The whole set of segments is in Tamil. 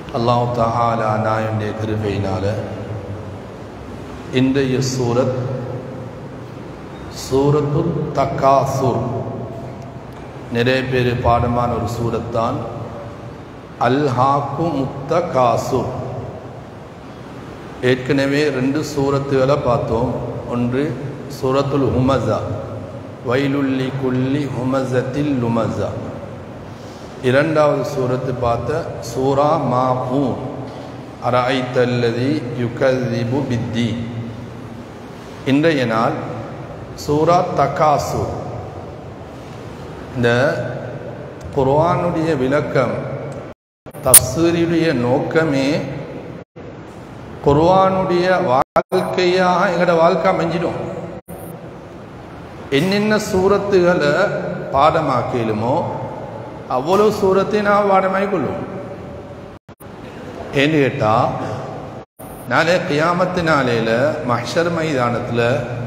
அல்லாஹ் தஹாலா நாயனுடைய கிருபையினால இன்றைய சூரத் சூரத்து தக்காசுர் நிறைய பேர் பாடமான ஒரு சூரத்தான் அல்ஹாக்கு முத்த காசுர் ஏற்கனவே ரெண்டு சூரத்துகளை பார்த்தோம் ஒன்று சூரத்துல் ஹுமஸா வைலுல்லி குல்லி ஹுமஸத்தில் லுமஸா இரண்டாவது சூரத்து பார்த்த சூரா மா ஊ அராய்த்தல்லதி யுகதிபு பித்தி இன்றைய நாள் சூரா தகாசு இந்த குர்ஆனுடைய விளக்கம் தப்சீருடைய நோக்கமே குர்ஆனுடைய வாழ்க்கையாக எங்களோட வாழ்க்கை அமைஞ்சிடும் என்னென்ன சூரத்துகளை பாடமாக்கலுமோ அவ்வளோ சூரத்தை நான் பாடமாக்கி கொள்ளும் ஏன்னு கேட்டால் நாளே கியாமத்து நாளையில் மஹர் மைதானத்தில்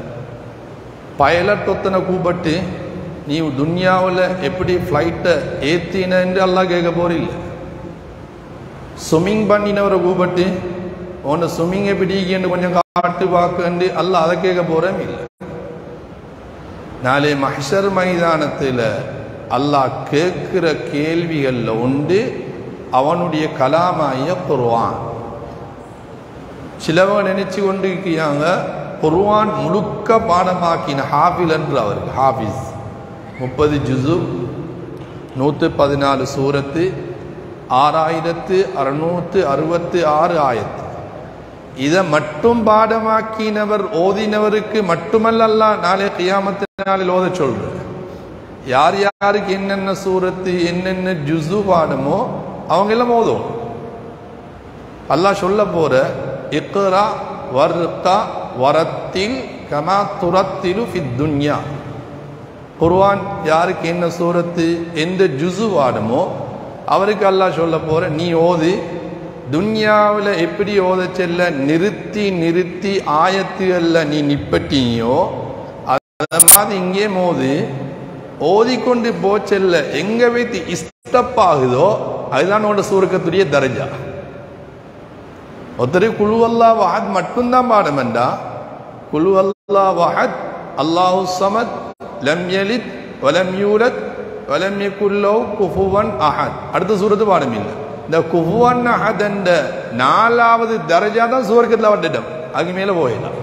பைலட் ஒத்தனை கூப்பிட்டு நீ துன்யாவில் எப்படி ஃப்ளைட்டை ஏற்றினு எல்லாம் கேட்க போறில்ல ஸ்விம்மிங் பண்ணினவரை கூப்பிட்டு உன்னை ஸ்விம்மிங் எப்படி கொஞ்சம் காட்டு பார்க்கண்டு அல்ல அதை கேட்க போகிறேன் இல்லை நாளை மஹர் மைதானத்தில் அல்லாஹ் கேட்கிற கேள்விகளில் உண்டு அவனுடைய கலாமாய குர்வான் சிலவங்க நினைச்சு கொண்டு இருக்கிறாங்க குர்வான் முழுக்க பாடமாக்கின ஹாஃபில் என்று அவருக்கு ஹாஃபிஸ் முப்பது ஜுசு நூற்று பதினாலு சூரத்து ஆறாயிரத்து அறுநூற்று அறுபத்து ஆறு ஆயிரத்து இதை மட்டும் பாடமாக்கினவர் ஓதினவருக்கு மட்டுமல்ல நாளை கியாமத்து நாளில் ஓத சொல்ற யார் யாருக்கு என்னென்ன சூரத்து என்னென்ன ஜுசு பாடமோ அவங்க எல்லாம் ஓதும் அல்லாஹ் சொல்ல போற இக்ரா வர்கா வரத்தில் கமா துரத்திலு ஃபித் துன்யா குர்வான் யாருக்கு என்ன சூரத்து எந்த ஜுசு பாடமோ அவருக்கு அல்லாஹ் சொல்ல போற நீ ஓது துன்யாவில் எப்படி ஓத செல்ல நிறுத்தி நிறுத்தி ஆயத்துகளில் நீ நிப்பட்டியோ அத மாதிரி இங்கே மோது ஓதிக்கொண்டு போச்செல்ல எங்க வைத்து இஷ்டப்பாகுதோ அதுதான் உன்னோட சூரக்கத்துடைய தரஜா ஒருத்தர் குழுவல்லா வஹத் மட்டும்தான் பாடமெண்டா குழுவல்லா வஹத் அல்லாஹு சமத் லம் யலித் வலம் யூலத் வலம் யகுல்லோ குஃபுவன் அஹத் அடுத்த சூரத்து பாடம் இல்லை இந்த குஃபுவன் அஹத் என்ற நாலாவது தரஜா தான் சூரக்கத்தில் வந்துட்டோம் அதுக்கு மேல போயிடலாம்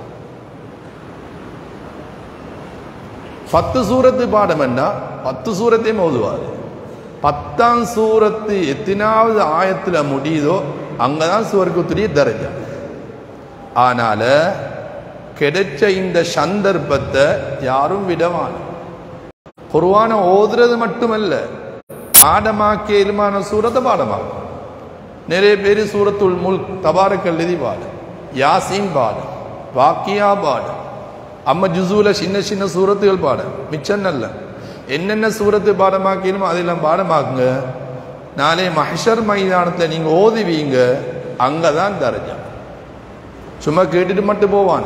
பத்து சூரத்து பாடமெண்டா பத்து சூரத்தையும் ஓதுவார் பத்தாம் சூரத்து எத்தனாவது ஆயத்துல முடியுதோ அங்கதான் சுவர்க்கத்துடைய தரஜா ஆனால கிடைச்ச இந்த சந்தர்ப்பத்தை யாரும் விடவான குருவான ஓதுறது மட்டுமல்ல பாடமாக்கியமான சூரத்தை பாடமாக்கும் நிறைய பேர் சூரத்துல் முல் தபாரக்கல் எழுதி பாடு யாசின் பாடு வாக்கியா பாடு அம்ம ஜுசூல சின்ன சின்ன சூரத்துகள் பாட மிச்சம் நல்ல என்னென்ன சூரத்து பாடமாக்கணுமோ அதெல்லாம் பாடமாக்குங்க நாளை மஹர் மைதானத்தை நீங்க ஓதுவீங்க அங்கதான் தரஜா சும்மா கேட்டுட்டு மட்டும் போவான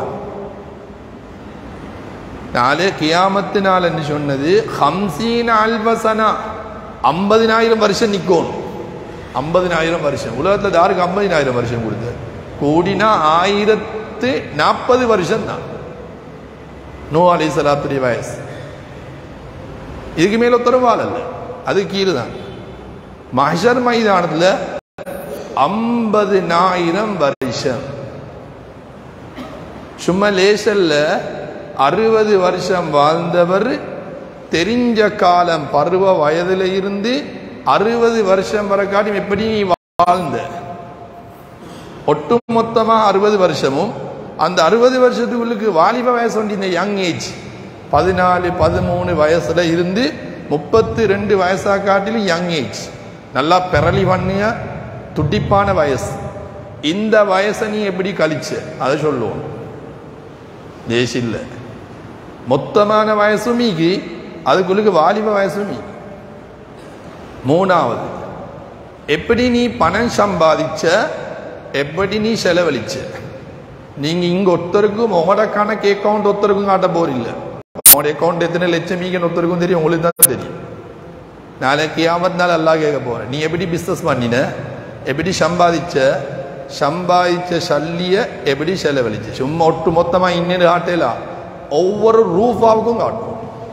நாளே கியாமத்து நாள் என்று சொன்னது ஹம்சீன் அல்வசனா ஐம்பதினாயிரம் வருஷம் நிக்கணும் ஐம்பதினாயிரம் வருஷம் உலகத்தில் யாருக்கு ஐம்பதினாயிரம் வருஷம் கொடுத்து கூடினா ஆயிரத்து நாற்பது வருஷம் தான் நோ அலி சலாத்துடைய வயசு இதுக்கு மேல உத்தரவால் அல்ல அது கீழே தான் மஹர் மைதானத்தில் ஐம்பதுனாயிரம் வருஷம் சும்மா லேசல்ல அறுபது வருஷம் வாழ்ந்தவர் தெரிஞ்ச காலம் பருவ வயதுல இருந்து அறுபது வருஷம் வரை காட்டும் எப்படி நீ வாழ்ந்த ஒட்டுமொத்தமா அறுபது வருஷமும் அந்த அறுபது வருஷத்துக்குள்ளுக்கு வாலிப வயசு வந்து இந்த யங் ஏஜ் பதினாலு பதிமூணு வயசுல இருந்து முப்பத்தி ரெண்டு வயசா காட்டிலும் யங் ஏஜ் நல்லா பெரளி பண்ணிய துடிப்பான வயசு இந்த வயசை நீ எப்படி கழிச்ச அதை சொல்லுவோம் தேசில்ல மொத்தமான வயசும் மீகி அதுக்குள்ளுக்கு வாலிப வயசும் மீகி மூணாவது எப்படி நீ பணம் சம்பாதிச்ச எப்படி நீ செலவழிச்ச நீங்க இங்க ஒருத்தருக்கும் உங்களோட கணக்கு அக்கௌண்ட் ஒருத்தருக்கும் காட்ட போறில்ல உங்களோட அக்கௌண்ட் எத்தனை லட்சம் மீகன்னு ஒருத்தருக்கும் தெரியும் உங்களுக்கு தான் தெரியும் நாளைக்கு கியாமத் நாள் அல்லாஹ் கேட்க போறேன் நீ எப்படி பிசினஸ் பண்ணின எப்படி சம்பாதிச்ச சம்பாதிச்ச சல்லிய எப்படி செலவழிச்சு சும்மா ஒட்டு மொத்தமா இன்னொரு காட்டலாம் ஒவ்வொரு ரூபாவுக்கும் காட்டும்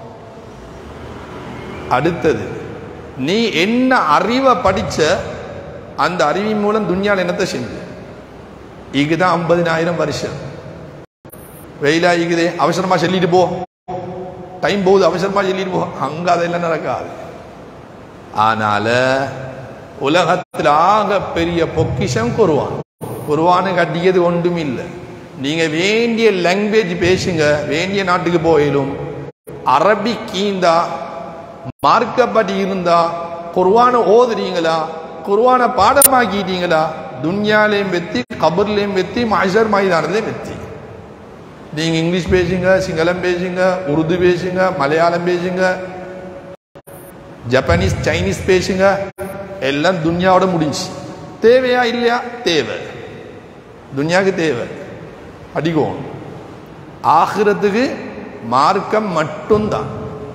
அடுத்தது நீ என்ன அறிவை படிச்ச அந்த அறிவின் மூலம் துன்யால் என்னத்தை செஞ்ச இதுதான் ஐம்பதினாயிரம் வருஷம் வெயிலா இருக்குதே அவசரமா சொல்லிட்டு போ டைம் போகுது அவசரமா சொல்லிட்டு போ அங்க அதெல்லாம் நடக்காது ஆனால உலகத்தில் ஆக பெரிய பொக்கிஷம் குருவான் குருவானு கட்டியது ஒன்றும் இல்லை நீங்க வேண்டிய லாங்குவேஜ் பேசுங்க வேண்டிய நாட்டுக்கு போயிலும் அரபி கீந்தா மார்க்கப்படி இருந்தா குர்வான ஓதுறீங்களா குர்வான பாடமாக்கிட்டீங்களா துன்யாலையும் வெத்தி கபர்லையும் வெத்தி மாஷர் மைதானத்தையும் வெத்தி நீங்க இங்கிலீஷ் பேசுங்க சிங்களம் பேசுங்க உருது பேசுங்க மலையாளம் பேசுங்க ஜப்பானீஸ் சைனீஸ் பேசுங்க எல்லாம் துன்யாவோட முடிஞ்சு தேவையா இல்லையா தேவை துன்யாவுக்கு தேவை அடிக்கும் ஆகிரத்துக்கு மார்க்கம் மட்டும்தான்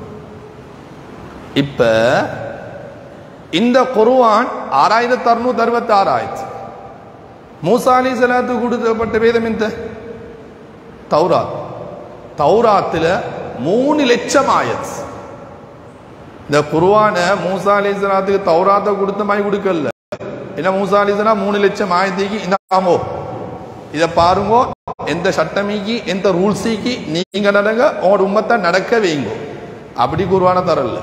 இப்ப இந்த குருவான் ஆறாயிரத்தி அறுநூத்தி அறுபத்தி ஆறாயிரத்து மூசா அலி சலாத்து கொடுக்கப்பட்ட வேதம் இந்த தௌராத் தௌராத்துல மூணு லட்சம் ஆயத் இந்த குருவான மூசா அலி சலாத்துக்கு தௌராத்தை கொடுத்த மாதிரி கொடுக்கல ஏன்னா மூசா அலி சலா மூணு லட்சம் ஆயத்துக்கு இந்தாமோ இதை பாருங்க எந்த சட்டமிக்கு எந்த ரூல்ஸிக்கு நீங்க நடங்க உங்களோட உம்மத்தை நடக்க வைங்க அப்படி குருவான தரல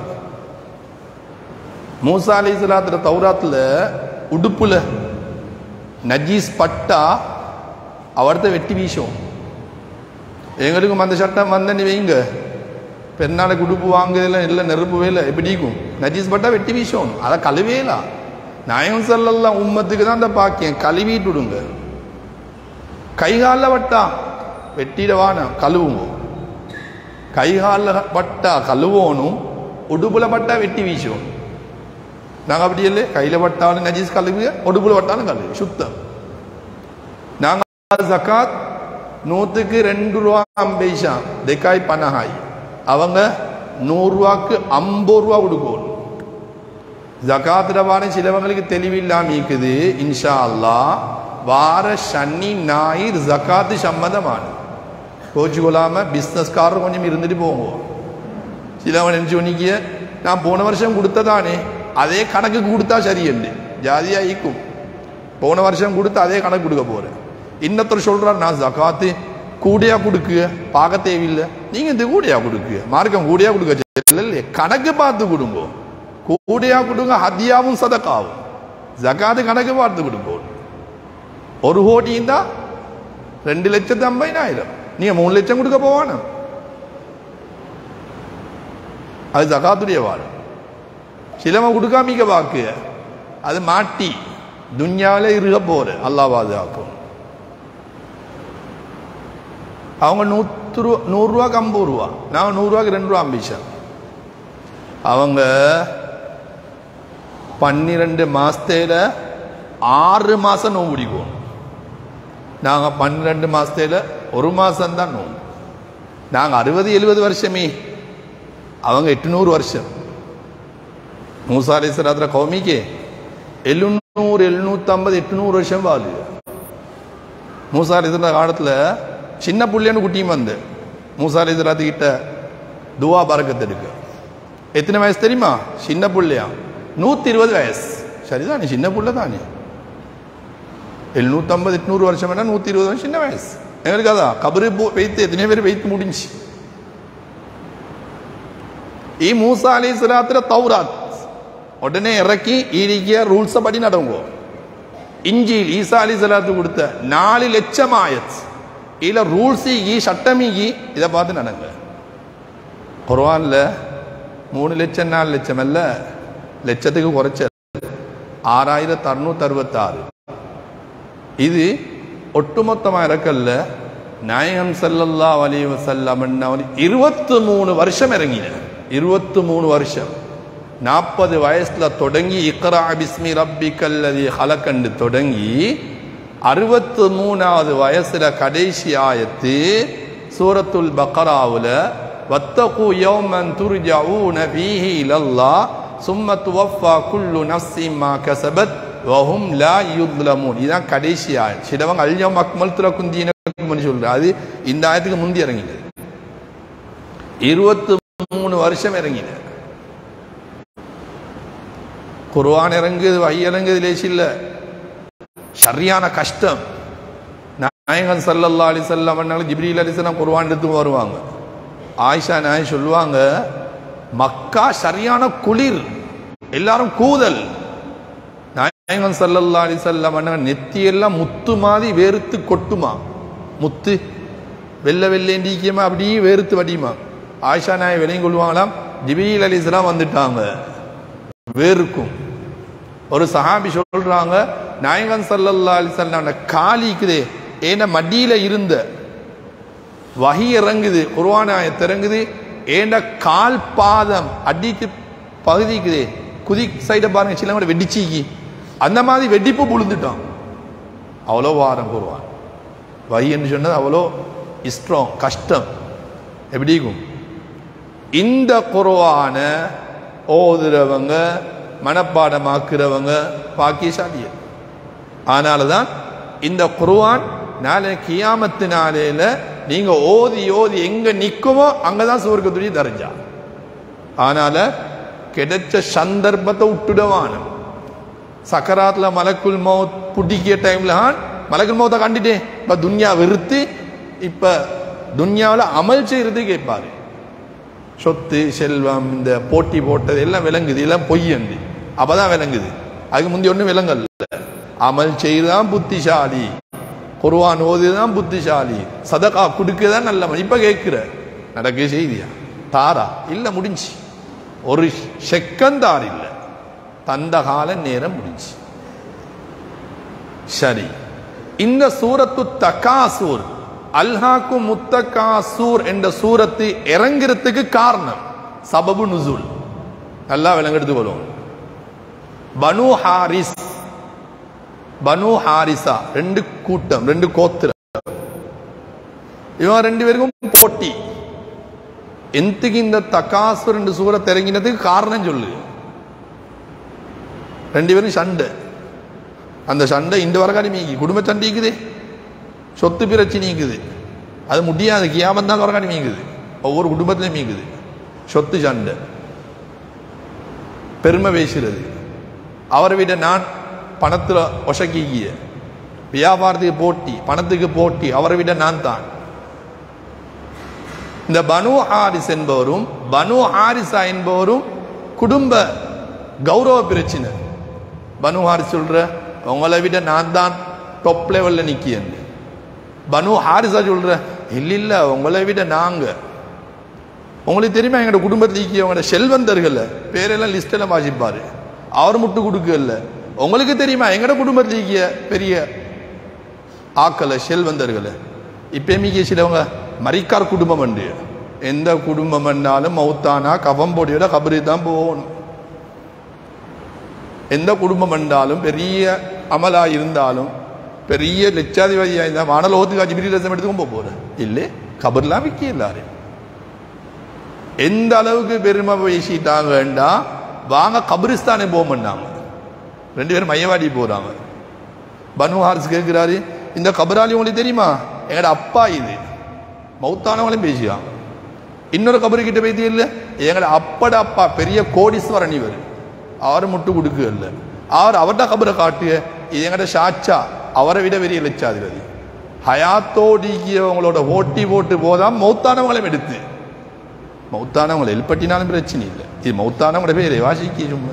மூசா அலி சலாத்துல தௌராத்துல உடுப்புல நஜீஸ் பட்டா அவர்த்த வெட்டி வீசும் எங்களுக்கும் அந்த சட்டம் வந்தனி வைங்க பெருநாளைக்கு உடுப்பு வாங்குறதுல இல்லை நெருப்பு வேலை எப்படிக்கும் நஜீஸ் பட்டா வெட்டி வீசும் அதை கழுவேலா நாயம் செல்லலாம் உம்மத்துக்கு தான் அந்த பாக்கியம் கழுவிட்டு விடுங்க கைகாலில் பட்டா வெட்டிடவான கழுவுங்க கைகாலில் பட்டா கழுவோனும் உடுப்புல பட்டா வெட்டி வீசும் நாங்கள் அப்படி இல்லை கையில் பட்டாலும் நஜீஸ் கழுவுங்க உடுப்புல பட்டாலும் கழுவு சுத்தம் நாங்கள் ஜக்காத் நூற்றுக்கு ரெண்டு ரூபா பைசா தெக்காய் பனஹாய் அவங்க நூறுரூவாக்கு ஐம்பது ரூபா கொடுக்கணும் ஜக்காத்துல வார சிலவங்களுக்கு தெளிவில்லாம இருக்குது இன்ஷா அல்லா வார சனி ஞாயிறு ஜக்காத்து சம்மதமான கோச்சு கொள்ளாம பிஸ்னஸ்காரர் கொஞ்சம் இருந்துட்டு போவோம் சிலவன் நினைச்சு ஒன்னிக்க நான் போன வருஷம் கொடுத்ததானே அதே கணக்குக்கு கொடுத்தா சரியண்டு ஜாதியா ஈக்கும் போன வருஷம் கொடுத்து அதே கணக்கு கொடுக்க போறேன் இன்னொருத்தர் சொல்றார் நான் ஜக்காத்து கூடையா கொடுக்கு பார்க்க தேவையில்லை நீங்க இந்த கூடையா கொடுக்கு மார்க்கம் கூடையா கொடுக்க இல்லை கணக்கு பார்த்து கொடுங்க கூடையா கொடுங்க ஹத்தியாவும் சதக்காவும் ஜக்காத்து கணக்கு பார்த்து கொடுங்க ஒரு கோடியும் தான் ரெண்டு லட்சத்து ஐம்பதினாயிரம் நீங்க மூணு லட்சம் கொடுக்க போவான அது ஜகாத்துடைய வாரம் சிலவன் கொடுக்காமிக்க வாக்கு அது மாட்டி துன்யாவில இருக போற அல்லாஹ் பாதுகாக்கும் அவங்க நூற்று ரூபா நூறுரூவாக்கு ஐம்பது ரூபா நான் நூறுரூவாக்கு ரெண்டு ரூபா அம்பிச்சேன் அவங்க பன்னிரெண்டு மாசத்துல ஆறு மாசம் நோம்பு பிடிக்கும் நாங்க பன்னிரெண்டு மாசத்துல ஒரு மாசம் தான் நோம்பு நாங்க அறுபது எழுபது வருஷமே அவங்க எட்டுநூறு வருஷம் மூசா அலிஸ்வராத்திர கௌமிக்கு எழுநூறு எழுநூத்தம்பது எட்டுநூறு வருஷம் வாழு மூசா அலிஸ்வர காலத்துல சின்ன புள்ளைன்னு குட்டியும் வந்து மூசா அலிஸ்வராத்து கிட்ட துவா பறக்கத்து இருக்கு எத்தனை வயசு தெரியுமா சின்ன புள்ளையா நூத்தி இருபது வயசு சரிதானே சின்ன புள்ள தானே எழுநூத்தம்பது எட்நூறு வருஷம் வேணா நூத்தி இருபது வருஷம் சின்ன வயசு எங்களுக்கு அதான் கபரு போ- வைத்து எத்தனை பேர் வைத்து முடிஞ்சு ഈ മൂസ അലി സ്വലാത്തിലെ തൗറാത്ത് ഉടനെ ഇറക്കി ഇരിക്കുക റൂൾസ് പടി നടങ്ങുമോ ഇഞ്ചിയിൽ ഈസ അലി സ്വലാത്ത് കൊടുത്ത നാല് ലക്ഷമായത് ഇതിലെ റൂൾസ് ഈ சட்டமிகி இதை பார்த்து நடங்க குர்ஆன்ல மூணு லட்சம் நாலு லட்சம் அல்ல லட்சத்துக்கு குறைச்ச ஆறாயிரத்தி அறுநூத்தி அறுபத்தாறு இது ஒட்டுமொத்தமா இறக்கல்ல நாயகம் ஸல்லல்லாஹு அலைஹி வஸல்லம் அவர் இருபத்தி மூணு வருஷம் இறங்கின இருபத்தி மூணு வருஷம் நாற்பது வயசுல தொடங்கி இக்ரா பிஸ்மி ரப்பிக்கல்லதி ஹலக்கண்டு தொடங்கி அறுபத்து மூணாவது வயசுல கடைசி ஆயத்து சூரத்துல் பக்ராவுல வத்தகு யௌமன் துர்ஜஊன ஃபீஹி இலல்லாஹ் சும்ம துவஃபா குல்லு நஃப்ஸின் மா கஸபத் வஹும் லா யுத்லமூன் இதுதான் கடைசி ஆயத் சிலவங்க அல்யம் அக்மல் துலக்கும் தீனக்கும் சொல்ற அது இந்த ஆயத்துக்கு முந்தி இறங்கினது இருபத்தி மூணு வருஷம் இறங்கின குர்ஆன் இறங்குது வகை இறங்குது லேசி இல்ல சரியான கஷ்டம் நாயகன் சல்லல்லா அலிசல்லாம் பண்ணாலும் ஜிப்ரீல் அலிசல்லாம் குர்ஆன் எடுத்து வருவாங்க ஆயிஷா நாய் சொல்லுவாங்க மக்கா சரியான குளிர் எல்லாரும் கூதல் நாயகன் சல்லல்லா அலிசல்லாம் பண்ணாங்க நெத்தியெல்லாம் முத்து மாதிரி வேறுத்து கொட்டுமா முத்து வெள்ள வெள்ளேண்டிக்குமா அப்படியே வேறுத்து வடியுமா ஆயிஷா நாயை விலையும் கொள்வாங்களாம் ஜிபீல் அலிஸ்லாம் வந்துட்டாங்க வேர்க்கும் ஒரு சஹாபி சொல்றாங்க நாயகன் சல்லல்லா அலிசல்லாம் காலிக்குதே ஏன மடியில இருந்த வகி இறங்குது குர்ஆன் ஆயத் இறங்குது ஏண்ட கால் பாதம் அடித்து பகுதிக்குதே குதி சைட பாருங்க சில கூட வெடிச்சிக்கு அந்த மாதிரி வெடிப்பு புழுந்துட்டான் அவ்வளோ வாரம் குருவான் வகின்னு சொன்னது அவ்வளோ இஷ்டம் கஷ்டம் எப்படி இருக்கும் இந்த குர்ஆன ஓதுறவங்க மனப்பாடமாக்குறவங்க பாக்கியசாலியர் அதனால தான் இந்த குர்ஆன் நாளை கியாமத்து நாளையில நீங்க ஓதி ஓதி எங்க நிக்குமோ அங்கதான் சுவர்க்கத்துடைய தரஞ்சா அதனால கிடைச்ச சந்தர்ப்பத்தை விட்டுடவானும் சக்கராத்துல மலக்குல் மௌத் புடிக்கிய டைம்ல மலக்குல் மௌத்தை கண்டுட்டேன் இப்ப துன்யா வெறுத்து இப்ப துன்யாவில் அமல் செய்யறது கேட்பாரு சொத்து செல்வம் இந்த போட்டி போட்டது எல்லாம் விளங்குது எல்லாம் பொய்யந்து அப்பதான் விளங்குது அதுக்கு முந்தி ஒன்றும் விளங்கல்ல அமல் செய்யறதான் புத்திசாலி குர்ஆன் ஓதுதான் புத்திசாலி சதகா கொடுக்கதான் நல்ல மனுஷன். இப்ப கேட்கிற நடக்க செய்தியா தாரா இல்ல முடிஞ்சு ஒரு செக்கந்தார் இல்ல தந்த கால நேரம் முடிஞ்சு சரி இந்த சூரத்து தகாசூர் அல்ஹாக்கு முத்தகாசூர் என்ற சூரத்து இறங்குறதுக்கு காரணம் சபபு நுசூல் நல்லா விளங்கெடுத்து கொள்வோம் பனு ஹாரிஸ் பனு ஹாரிசா ரெண்டு கூட்டம் ரெண்டு கோத்திரம் இவன் ரெண்டு பேருக்கும் போட்டி எந்தக்கு இந்த தகாசு ரெண்டு சூரத் இறங்கினதுக்கு காரணம் சொல்லு ரெண்டு பேரும் சண்டை அந்த சண்டை இந்த வரகாடி மீக்கி குடும்ப சண்டை இருக்குது சொத்து பிரச்சனை இருக்குது அது முடியாது கியாமம் தான் வரகாடி மீக்குது ஒவ்வொரு குடும்பத்திலையும் மீக்குது சொத்து சண்டை பெருமை பேசுறது அவரை விட நான் பணத்துல ஒசக்கிய வியாபாரத்துக்கு போட்டி பணத்துக்கு போட்டி அவரை விட நான் தான் இந்த பனு ஹாரிஸ் என்பவரும் பனு ஹாரிசா என்பவரும் குடும்ப கௌரவ பிரச்சனை பனு ஹாரிஸ் சொல்ற உங்களை விட நான் தான் டாப் லெவல்ல நிக்கிறேன் பனு ஹாரிசா சொல்ற இல்ல இல்ல உங்களை விட நாங்க உங்களுக்கு தெரியுமா எங்களோட குடும்பத்தில் ஈக்கியவங்களோட செல்வந்தர்கள் பேரெல்லாம் லிஸ்ட் எல்லாம் வாசிப்பாரு அவர் முட்டு கொடுக்கல உங்களுக்கு தெரியுமா எங்களோட குடும்பத்தில் ஈக்கிய பெரிய ஆக்களை செல்வந்தர்கள் இப்போ மீக்கிய சிலவங்க மரிக்கார் குடும்பம் உண்டு எந்த குடும்பம் என்றாலும் மௌத்தானா கவம்பொடியோட கபரி தான் போகணும் எந்த குடும்பம் என்றாலும் பெரிய அமலா இருந்தாலும் பெரிய லட்சாதிபதியா இருந்தா வானலோகத்துக்கு அஜிபிரி ரசம் எடுத்துக்கும் போக போற இல்லை கபர்லாம் விற்க எல்லாரும் எந்த அளவுக்கு பெருமை பேசிட்டாங்கண்டா வாங்க கபிரிஸ்தானே போகமாட்டாங்க ரெண்டு பேரும் மையவாடி போறாங்க பனு ஹாரிஸ் கேட்கிறாரு இந்த கபராலி உங்களுக்கு தெரியுமா எங்கட அப்பா இது மௌத்தானவங்களையும் பேசியா இன்னொரு கபரு கிட்ட பேசி இல்ல எங்கட அப்பட அப்பா பெரிய கோடீஸ்வரன் இவர் அவர் முட்டு கொடுக்கல அவர் அவர்ட கபரை காட்டிய இது எங்கட சாச்சா அவரை விட பெரிய லட்சாதிபதி ஹயாத்தோடிக்கியவங்களோட ஓட்டி போட்டு போதாம் மௌத்தானவங்களையும் எடுத்து மௌத்தானவங்களை எழுப்பட்டினாலும் பிரச்சனை இல்லை இது மௌத்தானவங்களோட பேரை வாசிக்க சும்மா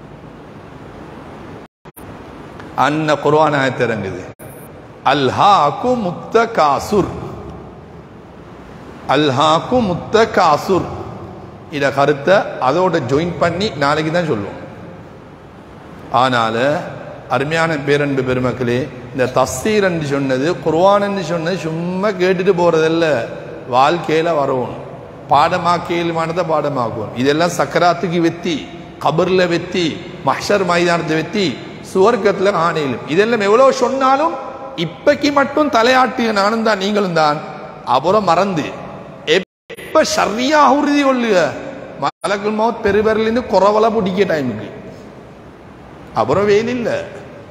அன்ன குர்ஆன் ஆயத்து இறங்குது அல்ஹாக்கு முத்த காசுர் அல்ஹாக்கு முத்த காசுர் இத கருத்தை அதோட ஜாயின் பண்ணி நாளைக்கு தான் சொல்லுவோம் ஆனால அருமையான பேரன்பு பெருமக்களே இந்த தஸ்தீர் என்று சொன்னது குர்ஆன் என்று சொன்னது சும்மா கேட்டுட்டு போறதல்ல வாழ்க்கையில வரணும் பாடமாக்கியலுமானதை பாடமாக்குவோம் இதெல்லாம் சக்கராத்துக்கு வெத்தி கபர்ல வெத்தி மஹ்ஷர் மைதானத்தை வெத்தி சுவர்க்கத்துல ஆணையிலும் இதெல்லாம் எவ்வளவு சொன்னாலும் இப்பைக்கு மட்டும் தலையாட்டிய நானும் தான் நீங்களும் தான் அப்புறம் மறந்து எப்ப சரியா உறுதி கொள்ளுக மலக்குள் மௌத் பெருவரிலிருந்து குறவலை பிடிக்க டைமுக்கு அப்புறம் வெயில் இல்ல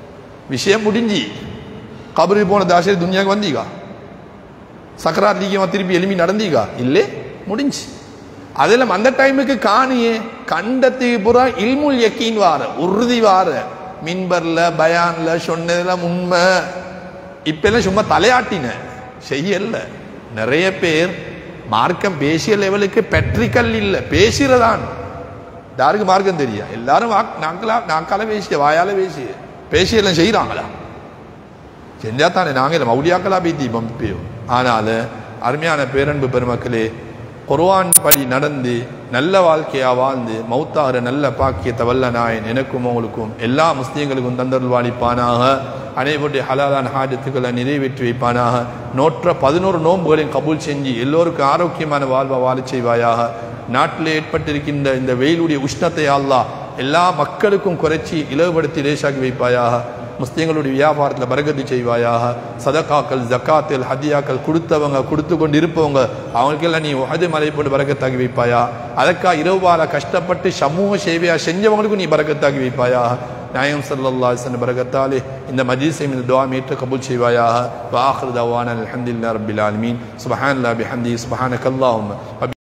விஷயம் முடிஞ்சு கபருக்கு போன தாசரி துனியாவுக்கு வந்தீங்க சக்கராத் லீக்கியமா திருப்பி எலும்பி நடந்தீங்க இல்லை முடிஞ்சு அதில் அந்த டைமுக்கு காணியே கண்டத்துக்கு புறா இல்முல் யக்கீன் வார உறுதி வார மின்பர்ல பயான்ல சொன்னதெல்லாம் உண்மை இப்பெல்லாம் சும்மா தலையாட்டின செய்யல நிறைய பேர் மார்க்கம் பேசிய லெவலுக்கு பெட்ரிக்கல் இல்லை பேசுறதான் யாருக்கு மார்க்கம் தெரியா எல்லாரும் வாக் நாங்களா நாக்கால பேசிய வாயால பேசிய பேசியெல்லாம் செய்கிறாங்களா செஞ்சா தானே நாங்கள் இல்லை மௌலியாக்களா பீத்தி பம்பியோ ஆனால அருமையான பேரன்பு பெருமக்களே குர்ஆன் படி நடந்து நல்ல வாழ்க்கையா வாழ்ந்து மௌத்தாகிற நல்ல பாக்கியத்தை வல்ல நாயன் எனக்கும் உங்களுக்கும் எல்லா முஸ்லீம்களுக்கும் தந்தருள் வாழிப்பானாக அனைவருடைய ஹலாலான ஹாஜத்துக்களை நிறைவேற்றி வைப்பானாக நோற்ற பதினோரு நோன்புகளையும் கபூல் செஞ்சு எல்லோருக்கும் ஆரோக்கியமான வாழ்வை வாழச் செய்வாயாக நாட்டில் ஏற்பட்டிருக்கின்ற இந்த வெயிலுடைய உஷ்ணத்தை அல்லாஹ் எல்லா மக்களுக்கும் குறைச்சி இலவுபடுத்தி லேசாக்கி வைப்பாயாக முஸ்லீம்களுடைய வியாபாரத்தில் பரகதி செய்வாயாக சதக்காக்கள் ஜக்காத்தில் ஹதியாக்கள் கொடுத்தவங்க கொடுத்து கொண்டு இருப்பவங்க அவங்களுக்கெல்லாம் நீ உஹது மலை போட்டு பரக்கத்தாக்கி வைப்பாயா அதற்கா இரவால கஷ்டப்பட்டு சமூக சேவையா செஞ்சவங்களுக்கும் நீ பரக்கத்தாக்கி வைப்பாயா நாயம் சல்லல்லாஹு அலைஹி வஸல்லம் பரக்கத்தாலே இந்த மஜீஸை இந்த துஆ மீட்டு கபூல் செய்வாயாக வாஹிர் தவானா அல்ஹம்துலில்லாஹி ரப்பில் ஆலமீன் சுப்ஹானல்லாஹி பிஹம்திஹி சுப்ஹானக்கல்லாஹும்ம